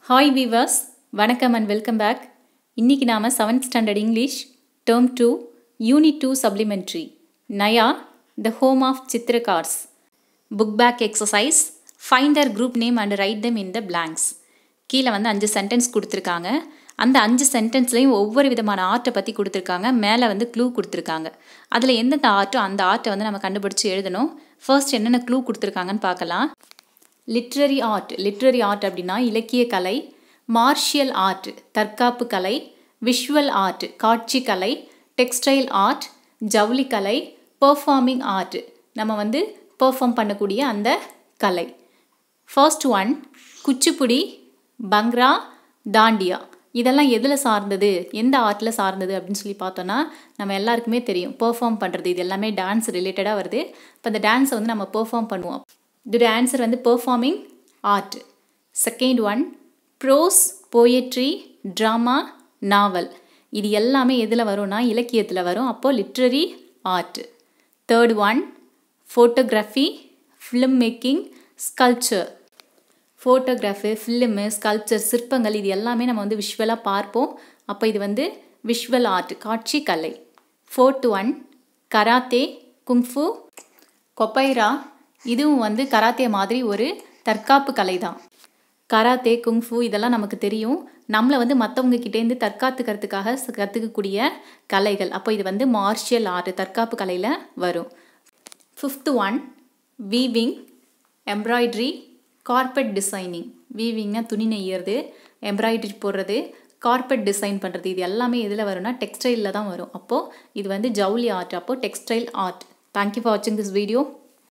hi viewers வணக்கம் and welcome back இன்றைக்கி நாம் seventh standard English term two unit two supplementary நயா the home of Chitrakars book back exercise find the group name and write them in the blanks கீழே வந்து அஞ்சு sentence கொடுத்துருக்காங்க அந்த அஞ்சு சென்டென்ஸ்லையும் ஒவ்வொரு விதமான ஆர்ட்டை பற்றி கொடுத்துருக்காங்க மேலே வந்து க்ளூ கொடுத்துருக்காங்க அதில் எந்தெந்த ஆர்ட்டோ அந்த ஆர்ட்டை வந்து நம்ம கண்டுபிடிச்சி எழுதணும் ஃபர்ஸ்ட் என்னென்ன க்ளூ கொடுத்துருக்காங்கன்னு பார்க்கலாம் லிட்ரரி ஆர்ட் லிட்ரரி ஆர்ட் அப்படின்னா இலக்கிய கலை மார்ஷியல் ஆர்ட் தற்காப்பு கலை விஷுவல் ஆர்ட் காட்சி கலை டெக்ஸ்டைல் ஆர்ட் ஜவுளி கலை பெர்ஃபார்மிங் ஆர்ட் நம்ம வந்து பெர்ஃபார்ம் பண்ணக்கூடிய அந்த கலை ஃபர்ஸ்ட் ஒன் குச்சிப்புடி பங்க்ரா தாண்டியா இதெல்லாம் எதில் சார்ந்தது எந்த ஆர்ட்டில் சார்ந்தது அப்படின்னு சொல்லி பார்த்தோன்னா நம்ம எல்லாருக்குமே தெரியும் பெர்ஃபார்ம் பண்ணுறது இது எல்லாமே டான்ஸ் ரிலேட்டடாக வருது இப்போ அந்த டான்ஸை வந்து நம்ம பெர்ஃபார்ம் பண்ணுவோம் இதோட ஆன்சர் வந்து performing art second one prose poetry drama novel இது எல்லாமே எதில் வரும்னா இலக்கியத்தில் வரும் அப்போது literary art third one photography film making sculpture photography film sculpture சிற்பங்கள் இது எல்லாமே நம்ம வந்து விஷுவலாக பார்ப்போம் அப்போ இது வந்து விஷுவல் ஆர்ட் காட்சி கலை fourth one karate kung fu capoeira இதுவும் வந்து கராத்தே மாதிரி ஒரு தற்காப்பு கலை தான் கராத்தே குங்ஃபு இதெல்லாம் நமக்கு தெரியும் நம்மளை வந்து மற்றவங்க கிட்டேருந்து தற்காத்துக்கிறதுக்காக கற்றுக்கக்கூடிய கலைகள் அப்போ இது வந்து மார்ஷியல் ஆர்ட் தற்காப்பு கலையில் வரும் fifth one weaving embroidery carpet designing வீவிங்னா துணி நெய்யறது எம்ப்ராய்டரி போடுறது கார்பெட் டிசைன் பண்ணுறது இது எல்லாமே எதில் வரும்னா டெக்ஸ்டைலில் தான் வரும் அப்போது இது வந்து ஜவுளி ஆர்ட் அப்போது டெக்ஸ்டைல் ஆர்ட் தேங்க்யூ ஃபார் வாட்சிங் திஸ் வீடியோ